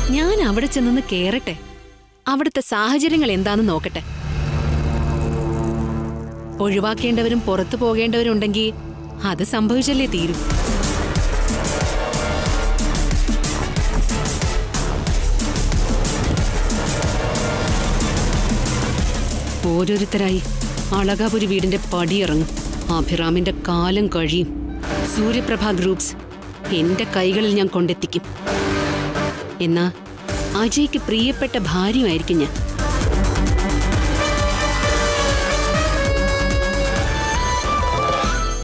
ഞാൻ അവിടെ ചെന്നൊന്ന് കേറട്ടെ അവിടുത്തെ സാഹചര്യങ്ങൾ എന്താന്ന് നോക്കട്ടെ ഒഴിവാക്കേണ്ടവരും പുറത്തു പോകേണ്ടവരും ഉണ്ടെങ്കിൽ അത് സംഭവിച്ചല്ലേ തീരും ഓരോരുത്തരായി അളകാപുരി വീടിന്റെ പടിയിറങ്ങും അഭിറാമിന്റെ കാലം കഴിയും സൂര്യപ്രഭ ഗ്രൂപ്പ്സ് എന്റെ കൈകളിൽ ഞാൻ കൊണ്ടെത്തിക്കും എന്നാ അജയ്ക്ക് പ്രിയപ്പെട്ട ഭാര്യയുമായിരിക്കും ഞാൻ